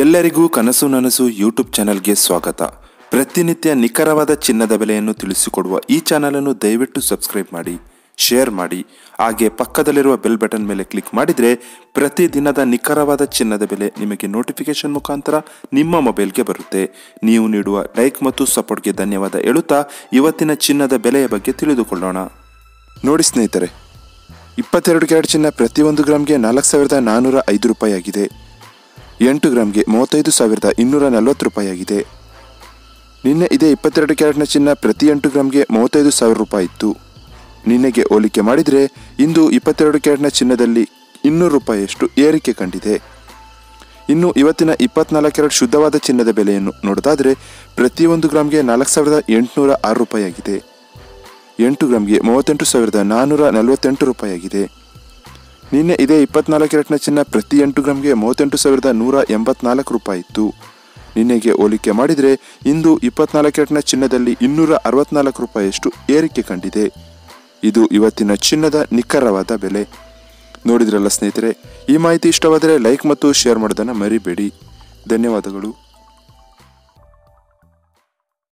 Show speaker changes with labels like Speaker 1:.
Speaker 1: ಎಲ್ಲರಿಗೂ ಕನಸು ನನಸು ಯೂಟ್ಯೂಬ್ ಚಾನಲ್ಗೆ ಸ್ವಾಗತ ಪ್ರತಿನಿತ್ಯ ನಿಖರವಾದ ಚಿನ್ನದ ಬೆಲೆಯನ್ನು ತಿಳಿಸಿಕೊಡುವ ಈ ಚಾನಲನ್ನು ದಯವಿಟ್ಟು ಸಬ್ಸ್ಕ್ರೈಬ್ ಮಾಡಿ ಶೇರ್ ಮಾಡಿ ಹಾಗೆ ಪಕ್ಕದಲ್ಲಿರುವ ಬೆಲ್ ಬಟನ್ ಮೇಲೆ ಕ್ಲಿಕ್ ಮಾಡಿದರೆ ಪ್ರತಿದಿನದ ನಿಖರವಾದ ಚಿನ್ನದ ಬೆಲೆ ನಿಮಗೆ ನೋಟಿಫಿಕೇಶನ್ ಮುಖಾಂತರ ನಿಮ್ಮ ಮೊಬೈಲ್ಗೆ ಬರುತ್ತೆ ನೀವು ನೀಡುವ ಲೈಕ್ ಮತ್ತು ಸಪೋರ್ಟ್ಗೆ ಧನ್ಯವಾದ ಹೇಳುತ್ತಾ ಇವತ್ತಿನ ಚಿನ್ನದ ಬೆಲೆಯ ಬಗ್ಗೆ ತಿಳಿದುಕೊಳ್ಳೋಣ ನೋಡಿ ಸ್ನೇಹಿತರೆ ಇಪ್ಪತ್ತೆರಡು ಕ್ಯಾರೆಟ್ ಚಿನ್ನ ಪ್ರತಿಯೊಂದು ಗ್ರಾಮ್ಗೆ ನಾಲ್ಕು ಸಾವಿರದ ನಾನ್ನೂರ ಐದು ರೂಪಾಯಿ ಆಗಿದೆ ಎಂಟು ಗ್ರಾಮ್ಗೆ ಮೂವತ್ತೈದು ಸಾವಿರದ ಇನ್ನೂರ ನಲವತ್ತು ರೂಪಾಯಿ ಆಗಿದೆ ನಿನ್ನೆ ಇದೇ ಇಪ್ಪತ್ತೆರಡು ಕ್ಯಾರೆಟ್ನ ಚಿನ್ನ ಪ್ರತಿ ಎಂಟು ಗ್ರಾಮ್ಗೆ ಮೂವತ್ತೈದು ಸಾವಿರ ರೂಪಾಯಿ ಇತ್ತು ನಿನ್ನೆಗೆ ಹೋಲಿಕೆ ಮಾಡಿದರೆ ಇಂದು ಇಪ್ಪತ್ತೆರಡು ಕ್ಯಾರೆಟ್ನ ಚಿನ್ನದಲ್ಲಿ ಇನ್ನೂರು ರೂಪಾಯಿಯಷ್ಟು ಏರಿಕೆ ಕಂಡಿದೆ ಇನ್ನು ಇವತ್ತಿನ ಇಪ್ಪತ್ನಾಲ್ಕು ಕ್ಯಾರೆಟ್ ಶುದ್ಧವಾದ ಚಿನ್ನದ ಬೆಲೆಯನ್ನು ನೋಡೋದಾದರೆ ಪ್ರತಿಯೊಂದು ಗ್ರಾಮ್ಗೆ ನಾಲ್ಕು ಸಾವಿರದ ಎಂಟುನೂರ ಆರು ರೂಪಾಯಿ ಆಗಿದೆ ಎಂಟು ಗ್ರಾಮ್ಗೆ ಮೂವತ್ತೆಂಟು ಸಾವಿರದ ನಾನ್ನೂರ ನಲವತ್ತೆಂಟು ರೂಪಾಯಿ ಆಗಿದೆ ನಿನ್ನೆ ಇದೇ ಇಪ್ಪತ್ನಾಲ್ಕು ಕ್ಯಾರೆಟ್ನ ಚಿನ್ನ ಪ್ರತಿ ಎಂಟು ಗ್ರಾಮ್ಗೆ ಮೂವತ್ತೆಂಟು ಸಾವಿರದ ನೂರ ಎಂಬತ್ನಾಲ್ಕು ರೂಪಾಯಿ ಇತ್ತು ನಿನ್ನೆಗೆ ಹೋಲಿಕೆ ಮಾಡಿದರೆ ಇಂದು ಇಪ್ಪತ್ನಾಲ್ಕು ಕ್ಯಾರೆಟ್ನ ಚಿನ್ನದಲ್ಲಿ ಇನ್ನೂರ ಅರವತ್ನಾಲ್ಕು ರೂಪಾಯಿಯಷ್ಟು ಏರಿಕೆ ಕಂಡಿದೆ ಇದು ಇವತ್ತಿನ ಚಿನ್ನದ ನಿಖರವಾದ ಬೆಲೆ ನೋಡಿದ್ರಲ್ಲ ಸ್ನೇಹಿತರೆ ಈ ಮಾಹಿತಿ ಇಷ್ಟವಾದರೆ ಲೈಕ್ ಮತ್ತು ಶೇರ್ ಮಾಡೋದನ್ನು ಮರಿಬೇಡಿ ಧನ್ಯವಾದಗಳು